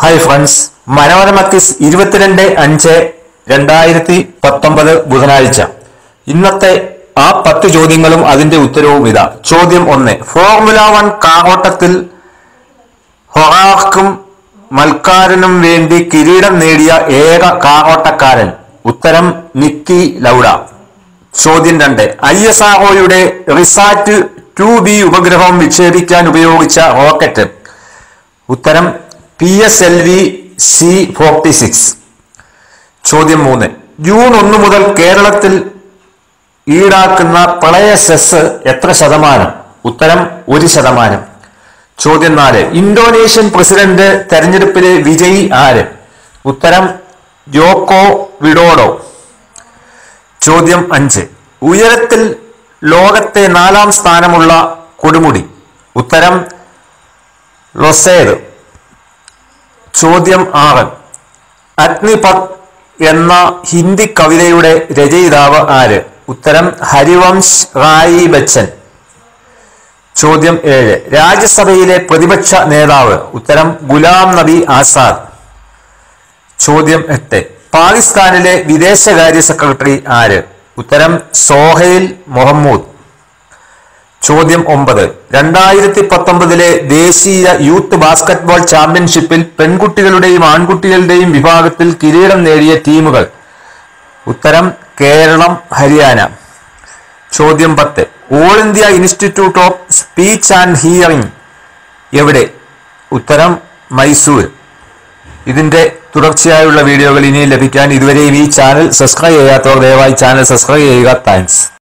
hi friends Manorama kiss ഇരുപത്തിരണ്ട് അഞ്ച് രണ്ടായിരത്തി പത്തൊമ്പത് ബുധനാഴ്ച ഇന്നത്തെ ആ പത്ത് ചോദ്യങ്ങളും അതിന്റെ ഉത്തരവും ഇതാ ചോദ്യം ഒന്ന് ഫോർമുല വൺ കാറോട്ടത്തിൽ ഹൊറാർക്കും മൽക്കാരനും വേണ്ടി കിരീടം നേടിയ ഏക കാറോട്ടക്കാരൻ ഉത്തരം നിക്കി ലൗഡ ചോദ്യം രണ്ട് ഐ എസ് ആർഒയുടെ റിസാറ്റ് ടു ബി ഉപഗ്രഹം വിക്ഷേപിക്കാൻ ഉപയോഗിച്ച റോക്കറ്റ് ഉത്തരം P S L V C forty six ചോദ്യം മൂന്ന് ജൂൺ ഒന്ന് മുതൽ കേരളത്തിൽ ഈടാക്കുന്ന പ്രളയ സെസ് എത്ര ശതമാനം ഉത്തരം ഒരു ശതമാനം ചോദ്യം നാല് ഇന്തോനേഷ്യൻ പ്രസിഡന്റ് തെരഞ്ഞെടുപ്പിലെ വിജയി ആര് ഉത്തരം ജോക്കോ വിഡോഡോ ചോദ്യം അഞ്ച് ഉയരത്തിൽ ലോകത്തെ നാലാം സ്ഥാനമുള്ള കൊടുമുടി ഉത്തരം ലൊസേഡ് ചോദ്യം ആറ് അഗ്നിപത് എന്ന ഹിന്ദി കവിതയുടെ രചയിതാവ് ആര് ഉത്തരം ഹരിവംശ് റായി ബച്ചൻ ചോദ്യം ഏഴ് രാജ്യസഭയിലെ പ്രതിപക്ഷ നേതാവ് ഉത്തരം ഗുലാം നബി ആസാദ് ചോദ്യം എട്ട് പാകിസ്ഥാനിലെ വിദേശകാര്യ സെക്രട്ടറി ആര് ഉത്തരം സോഹൈൽ മുഹമ്മൂദ് ചോദ്യം ഒമ്പത് രണ്ടായിരത്തി പത്തൊമ്പതിലെ ദേശീയ യൂത്ത് ബാസ്കറ്റ്ബോൾ ചാമ്പ്യൻഷിപ്പിൽ പെൺകുട്ടികളുടെയും ആൺകുട്ടികളുടെയും വിഭാഗത്തിൽ കിരീടം നേടിയ ടീമുകൾ ഉത്തരം കേരളം ഹരിയാന ചോദ്യം പത്ത് all India institute of speech and hearing എവിടെ ഉത്തരം മൈസൂർ ഇതിന്റെ തുടർച്ചയായുള്ള വീഡിയോകൾ ഇനിയും ലഭിക്കാൻ ഇതുവരെയും ഈ ചാനൽ സബ്സ്ക്രൈബ് ചെയ്യാത്തവർ ദയവായി ചാനൽ സബ്സ്ക്രൈബ് ചെയ്യുക താങ്ക്സ്